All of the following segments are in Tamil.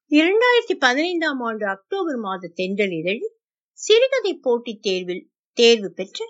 இரண்டாயிரத்தி பதினைந்தாம் ஆண்டு அக்டோபர் மாத தென்றல் இதழில் சிறுகதை போட்டித் தேர்வில் தேர்வு பெற்ற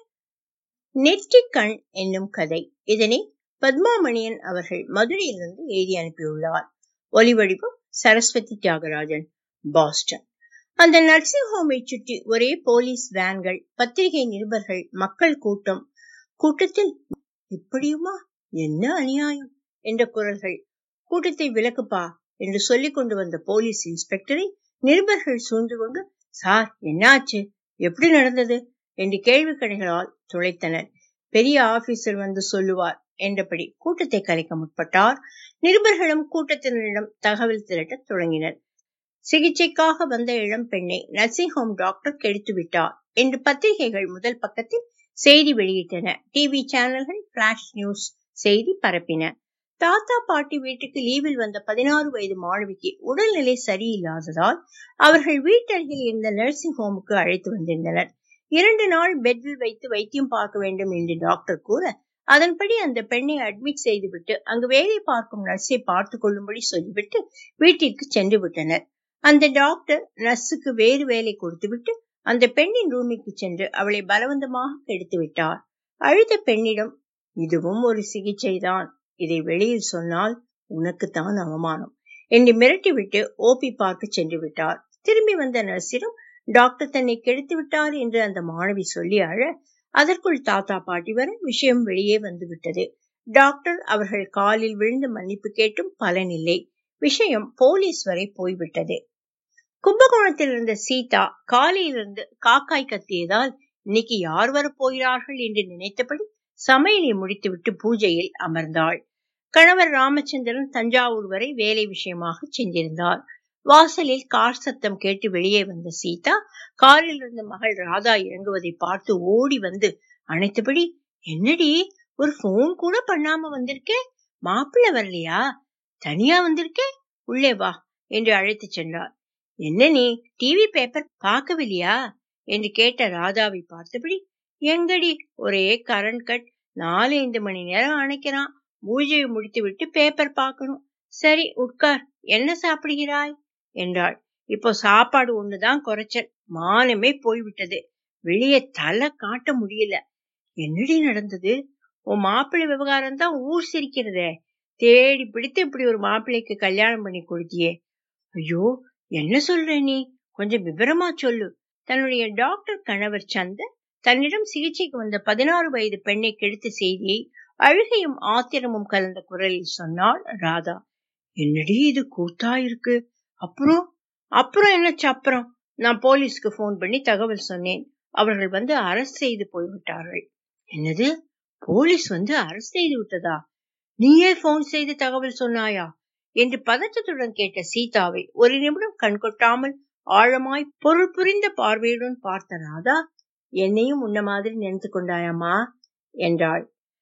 நெற்றிக்கண் என்னும் கதை இதனை பத்மாமணியன் அவர்கள் மதுரையிலிருந்து எழுதி அனுப்பியுள்ளார் ஒலிவடிவம் சரஸ்வதி தியாகராஜன் பாஸ்டன் அந்த நர்சிங் ஹோமை சுற்றி ஒரே போலீஸ் வேன்கள் பத்திரிகை நிருபர்கள் மக்கள் கூட்டம் கூட்டத்தில் இப்படியுமா என்ன அநியாயம் என்ற குரல்கள் கூட்டத்தை விலக்குப்பா என்று சொல்லிக் கொண்டு வந்த போலீஸ் இன்ஸ்பெக்டரை நிருபர்கள் சூழ்ந்து கொண்டு சார் என்னாச்சு எப்படி நடந்தது என்று கேள்வி கணைகளால் துளைத்தனர் பெரிய ஆபீசர் வந்து சொல்லுவார் என்றபடி கூட்டத்தை கலைக்க முற்பட்டார் நிருபர்களும் கூட்டத்தினரிடம் தகவல் திரட்டத் தொடங்கினர் சிகிச்சைக்காக வந்த இளம் பெண்ணை நர்சிங் ஹோம் டாக்டர் கெடுத்து விட்டார் என்று பத்திரிகைகள் முதல் பக்கத்தில் செய்தி வெளியிட்டன டிவி சேனல்கள் பிளாஷ் நியூஸ் செய்தி பரப்பின தாத்தா பாட்டி வீட்டுக்கு லீவில் வந்த பதினாறு வயது மாணவிக்கு உடல்நிலை சரியில்லாததால் அவர்கள் வீட்டருகில் இருந்த நர்சிங் ஹோமுக்கு அழைத்து வந்திருந்தனர் இரண்டு நாள் பெட்டில் வைத்து வைத்தியம் பார்க்க வேண்டும் என்று டாக்டர் கூற அதன்படி அந்த பெண்ணை அட்மிட் செய்துவிட்டு அங்கு வேலை பார்க்கும் நர்ஸை பார்த்து கொள்ளும்படி சொல்லிவிட்டு வீட்டிற்கு சென்று விட்டனர் அந்த டாக்டர் நர்ஸுக்கு வேறு வேலை கொடுத்துவிட்டு அந்த பெண்ணின் ரூமிற்கு சென்று அவளை பலவந்தமாக கெடுத்து விட்டார் அழுத பெண்ணிடம் இதுவும் ஒரு சிகிச்சைதான் இதை வெளியில் சொன்னால் உனக்குத்தான் அவமானம் என்று மிரட்டிவிட்டு ஓபி பார்க்க சென்று விட்டார் திரும்பி வந்த நர்ஸிடம் டாக்டர் தன்னை கெடுத்து விட்டார் என்று அந்த மாணவி சொல்லி அழ அதற்குள் தாத்தா பாட்டி வர விஷயம் வெளியே வந்து விட்டது டாக்டர் அவர்கள் காலில் விழுந்து மன்னிப்பு கேட்டும் பலனில்லை விஷயம் போலீஸ் வரை போய்விட்டது கும்பகோணத்தில் இருந்த சீதா காலையிலிருந்து காக்காய் கத்தியதால் இன்னைக்கு யார் வரப் போகிறார்கள் என்று நினைத்தபடி சமையலை முடித்துவிட்டு பூஜையில் அமர்ந்தாள் கணவர் ராமச்சந்திரன் தஞ்சாவூர் வரை வேலை விஷயமாக சென்றிருந்தார் வாசலில் கார் சத்தம் கேட்டு வெளியே வந்த சீதா காரில் இருந்த மகள் ராதா இறங்குவதை பார்த்து ஓடி வந்து அனைத்தபடி என்னடி ஒரு போன் கூட பண்ணாம வந்திருக்கே மாப்பிள்ள வரலையா தனியா வந்திருக்கே உள்ளே வா என்று அழைத்து சென்றார் என்ன நீ டிவி பேப்பர் பார்க்கவில்லையா என்று கேட்ட ராதாவை பார்த்தபடி எங்கடி ஒரே கரண்ட் கட் நாலு ஐந்து மணி நேரம் அணைக்கிறான் பூஜையை முடித்து விட்டு பேப்பர் பார்க்கணும் சரி உட்கார் என்ன சாப்பிடுகிறாய் என்றாள் இப்போ சாப்பாடு ஒண்ணுதான் குறைச்சல் மானமே போய்விட்டது வெளியே தலை காட்ட முடியல என்னடி நடந்தது உன் மாப்பிள்ளை விவகாரம் தான் ஊர் சிரிக்கிறதே தேடி பிடித்து இப்படி ஒரு மாப்பிள்ளைக்கு கல்யாணம் பண்ணி கொடுத்தியே ஐயோ என்ன சொல்ற நீ கொஞ்சம் விவரமா சொல்லு தன்னுடைய டாக்டர் கணவர் சந்த தன்னிடம் சிகிச்சைக்கு வந்த பதினாறு வயது பெண்ணை கெடுத்த செய்தியை அழுகையும் ஆத்திரமும் கலந்த குரலில் சொன்னாள் ராதா என்னடி இது கூத்தா இருக்கு அப்புறம் அப்புறம் என்ன சப்புறம் நான் போலீஸ்க்கு போன் பண்ணி தகவல் சொன்னேன் அவர்கள் வந்து அரெஸ்ட் செய்து போய்விட்டார்கள் என்னது போலீஸ் வந்து அரெஸ்ட் செய்து விட்டதா நீயே போன் செய்து தகவல் சொன்னாயா என்று பதற்றத்துடன் கேட்ட சீதாவை ஒரு நிமிடம் கண்கொட்டாமல் ஆழமாய் பொருள் புரிந்த பார்வையுடன் பார்த்த ராதா என்னையும் உன்ன மாதிரி நினைத்து கொண்டாயம்மா என்றாள்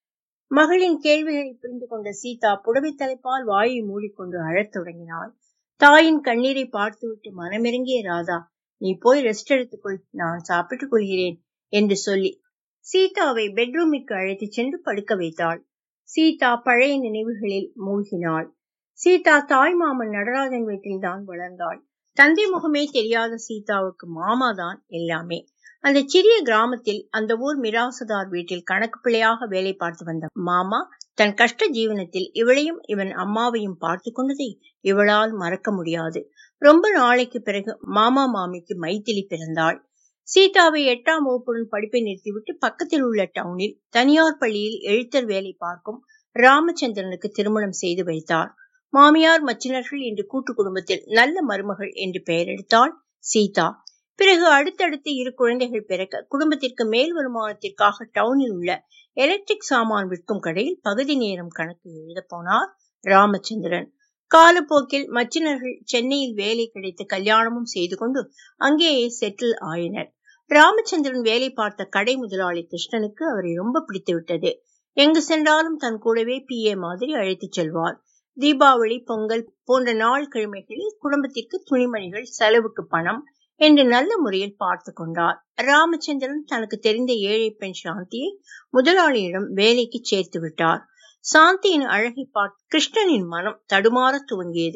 மகளின் கேள்விகளை புரிந்து கொண்ட சீதா புடவை தலைப்பால் வாயை மூடிக்கொண்டு அழத் தொடங்கினாள் தாயின் கண்ணீரை பார்த்துவிட்டு மனமிறங்கிய ராதா நீ போய் ரெஸ்ட் எடுத்துக்கொள் நான் சாப்பிட்டுக் கொள்கிறேன் என்று சொல்லி சீதாவை பெட்ரூமிற்கு அழைத்து சென்று படுக்க வைத்தாள் சீதா பழைய நினைவுகளில் மூழ்கினாள் சீதா தாய் மாமன் நடராஜன் வீட்டில் தான் வளர்ந்தாள் தந்தை முகமே தெரியாத சீதாவுக்கு மாமா தான் எல்லாமே அந்த சிறிய கிராமத்தில் அந்த ஊர் மிராசுதார் வீட்டில் கணக்கு பிள்ளையாக வேலை பார்த்து வந்த மாமா தன் கஷ்ட ஜீவனத்தில் இவளையும் இவன் அம்மாவையும் பார்த்து கொண்டதை இவளால் மறக்க முடியாது ரொம்ப நாளைக்கு பிறகு மாமா மாமிக்கு மைத்திலி பிறந்தாள் சீதாவை எட்டாம் வகுப்புடன் படிப்பை நிறுத்திவிட்டு பக்கத்தில் உள்ள டவுனில் தனியார் பள்ளியில் எழுத்தர் வேலை பார்க்கும் ராமச்சந்திரனுக்கு திருமணம் செய்து வைத்தார் மாமியார் மச்சினர்கள் என்று கூட்டு குடும்பத்தில் நல்ல மருமகள் என்று பெயரெடுத்தாள் சீதா பிறகு அடுத்தடுத்து இரு குழந்தைகள் பிறக்க குடும்பத்திற்கு மேல் வருமானத்திற்காக டவுனில் உள்ள எலக்ட்ரிக் சாமான் விற்கும் கடையில் பகுதி நேரம் கணக்கு எழுத போனார் ராமச்சந்திரன் காலப்போக்கில் மச்சினர்கள் சென்னையில் வேலை கிடைத்து கல்யாணமும் செய்து கொண்டு அங்கேயே செட்டில் ஆயினர் ராமச்சந்திரன் வேலை பார்த்த கடை முதலாளி கிருஷ்ணனுக்கு அவரை ரொம்ப பிடித்து விட்டது எங்கு சென்றாலும் தன் கூடவே பி ஏ மாதிரி அழைத்துச் செல்வார் தீபாவளி பொங்கல் போன்ற நாள் கிழமைகளில் குடும்பத்திற்கு துணிமணிகள் செலவுக்கு பணம் என்று நல்ல முறையில் பார்த்து கொண்டார் ராமச்சந்திரன் தனக்கு தெரிந்த ஏழை பெண் சாந்தியை முதலாளியிடம் வேலைக்கு சேர்த்து விட்டார் சாந்தியின் அழகை பார்த்து கிருஷ்ணனின் மனம் தடுமாற துவங்கியது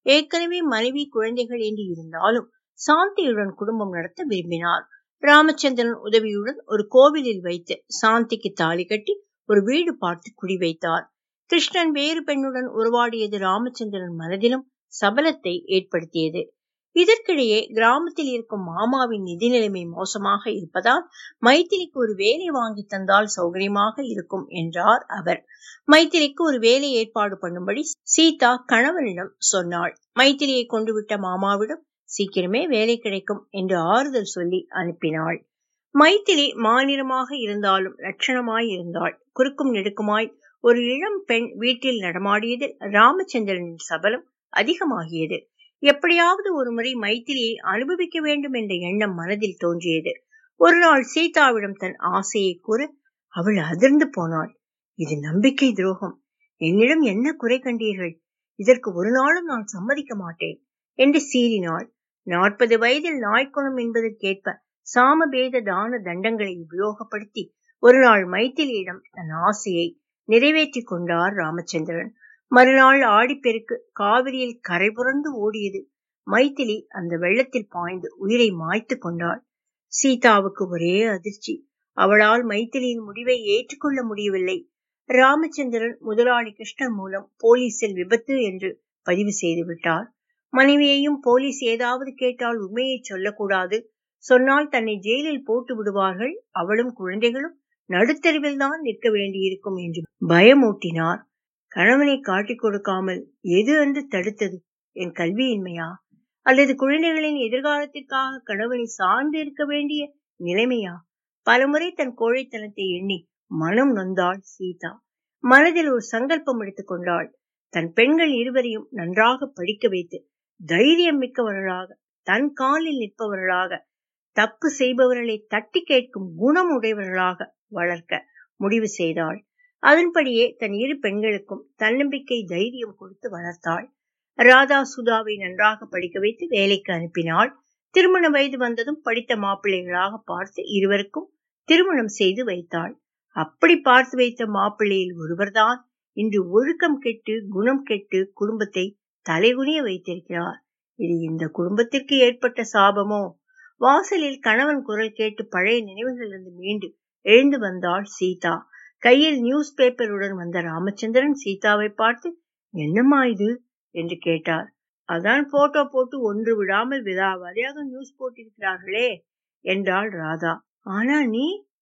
ஏற்கனவே மனைவி குழந்தைகள் என்று இருந்தாலும் சாந்தியுடன் குடும்பம் நடத்த விரும்பினார் ராமச்சந்திரன் உதவியுடன் ஒரு கோவிலில் வைத்து சாந்திக்கு தாலி கட்டி ஒரு வீடு பார்த்து குடி வைத்தார் கிருஷ்ணன் வேறு பெண்ணுடன் உருவாடியது ராமச்சந்திரன் மனதிலும் சபலத்தை ஏற்படுத்தியது இதற்கிடையே கிராமத்தில் இருக்கும் மாமாவின் நிதி நிலைமை மோசமாக இருப்பதால் மைத்திலிக்கு ஒரு வேலை வாங்கி தந்தால் சௌகரியமாக இருக்கும் என்றார் அவர் மைத்திலிக்கு ஒரு வேலை ஏற்பாடு பண்ணும்படி சீதா கணவனிடம் சொன்னாள் மைத்திலியை கொண்டு விட்ட மாமாவிடம் சீக்கிரமே வேலை கிடைக்கும் என்று ஆறுதல் சொல்லி அனுப்பினாள் மைத்திலி மாநிலமாக இருந்தாலும் லட்சணமாய் இருந்தாள் குறுக்கும் நெடுக்குமாய் ஒரு இளம் பெண் வீட்டில் நடமாடியதில் ராமச்சந்திரனின் சபலம் அதிகமாகியது எப்படியாவது ஒரு முறை மைத்திலியை அனுபவிக்க வேண்டும் என்ற எண்ணம் மனதில் தோன்றியது ஒரு நாள் சீதாவிடம் தன் ஆசையை கூற அவள் அதிர்ந்து போனாள் இது நம்பிக்கை துரோகம் என்னிடம் என்ன குறை கண்டீர்கள் இதற்கு ஒரு நாளும் நான் சம்மதிக்க மாட்டேன் என்று சீறினாள் நாற்பது வயதில் நாய்க்குணம் என்பதற்கேற்ப சாமபேத தான தண்டங்களை உபயோகப்படுத்தி ஒரு நாள் மைத்திலியிடம் தன் ஆசையை நிறைவேற்றி கொண்டார் ராமச்சந்திரன் மறுநாள் ஆடிப்பெருக்கு காவிரியில் கரை புரண்டு ஓடியது மைத்திலி அந்த வெள்ளத்தில் பாய்ந்து உயிரை மாய்த்து கொண்டாள் சீதாவுக்கு ஒரே அதிர்ச்சி அவளால் மைத்திலியின் முடிவை ஏற்றுக்கொள்ள முடியவில்லை ராமச்சந்திரன் முதலாளி கிருஷ்ணன் மூலம் போலீசில் விபத்து என்று பதிவு செய்து விட்டார் மனைவியையும் போலீஸ் ஏதாவது கேட்டால் உண்மையை சொல்லக்கூடாது சொன்னால் தன்னை ஜெயிலில் போட்டு விடுவார்கள் அவளும் குழந்தைகளும் நடுத்தருவில் தான் நிற்க வேண்டியிருக்கும் என்று பயமூட்டினார் கணவனை காட்டிக் கொடுக்காமல் எது என்று தடுத்தது என் கல்வியின்மையா அல்லது குழந்தைகளின் எதிர்காலத்திற்காக கணவனை சார்ந்து இருக்க வேண்டிய நிலைமையா பலமுறை தன் கோழைத்தனத்தை எண்ணி மனம் நொந்தாள் சீதா மனதில் ஒரு சங்கல்பம் எடுத்துக் கொண்டாள் தன் பெண்கள் இருவரையும் நன்றாக படிக்க வைத்து தைரியம் மிக்கவர்களாக தன் காலில் நிற்பவர்களாக தப்பு செய்பவர்களை தட்டி கேட்கும் குணம் உடையவர்களாக வளர்க்க முடிவு செய்தாள் அதன்படியே தன் இரு பெண்களுக்கும் தன்னம்பிக்கை தைரியம் கொடுத்து வளர்த்தாள் ராதா சுதாவை நன்றாக படிக்க வைத்து வேலைக்கு அனுப்பினாள் திருமண வயது வந்ததும் படித்த மாப்பிள்ளைகளாக பார்த்து இருவருக்கும் திருமணம் செய்து வைத்தாள் அப்படி பார்த்து வைத்த மாப்பிள்ளையில் ஒருவர்தான் இன்று ஒழுக்கம் கெட்டு குணம் கெட்டு குடும்பத்தை தலைகுனிய வைத்திருக்கிறார் இது இந்த குடும்பத்திற்கு ஏற்பட்ட சாபமோ வாசலில் கணவன் குரல் கேட்டு பழைய நினைவுகளிலிருந்து மீண்டு எழுந்து வந்தாள் சீதா கையில் நியூஸ் பேப்பருடன் வந்த ராமச்சந்திரன் சீதாவை பார்த்து என்னம்மா இது என்று கேட்டார் அதான் போட்டோ போட்டு ஒன்று விடாமல் விதாவாரியாக நியூஸ் போட்டிருக்கிறார்களே என்றாள் ராதா ஆனா நீ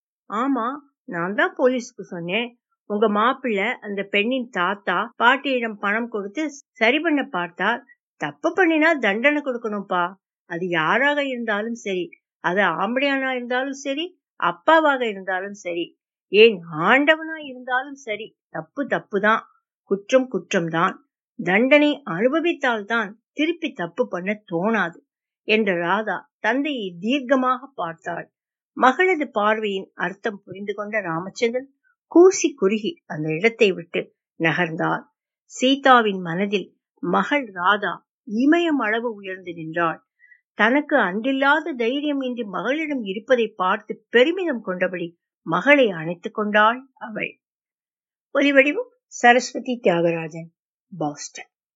ஆமா நான் தான் போலீஸ்க்கு சொன்னேன் உங்க மாப்பிள்ளை அந்த பெண்ணின் தாத்தா பாட்டியிடம் பணம் கொடுத்து சரி பண்ண பார்த்தார் தப்பு பண்ணினா தண்டனை கொடுக்கணும்பா அது யாராக இருந்தாலும் சரி அது ஆம்படியானா இருந்தாலும் சரி அப்பாவாக இருந்தாலும் சரி ஏன் ஆண்டவனா இருந்தாலும் சரி தப்பு தப்புதான் குற்றம் குற்றம்தான் தண்டனை அனுபவித்தால்தான் திருப்பி தப்பு பண்ண தோணாது என்ற ராதா தந்தையை தீர்க்கமாக பார்த்தாள் மகளது பார்வையின் அர்த்தம் புரிந்து கொண்ட ராமச்சந்திரன் கூசி குறுகி அந்த இடத்தை விட்டு நகர்ந்தார் சீதாவின் மனதில் மகள் ராதா இமயம் அளவு உயர்ந்து நின்றாள் தனக்கு அன்றில்லாத தைரியம் இன்றி மகளிடம் இருப்பதை பார்த்து பெருமிதம் கொண்டபடி மகளை அணைத்துக் கொண்டாள் அவள் ஒலிவடிவும் சரஸ்வதி தியாகராஜன் பாஸ்டன்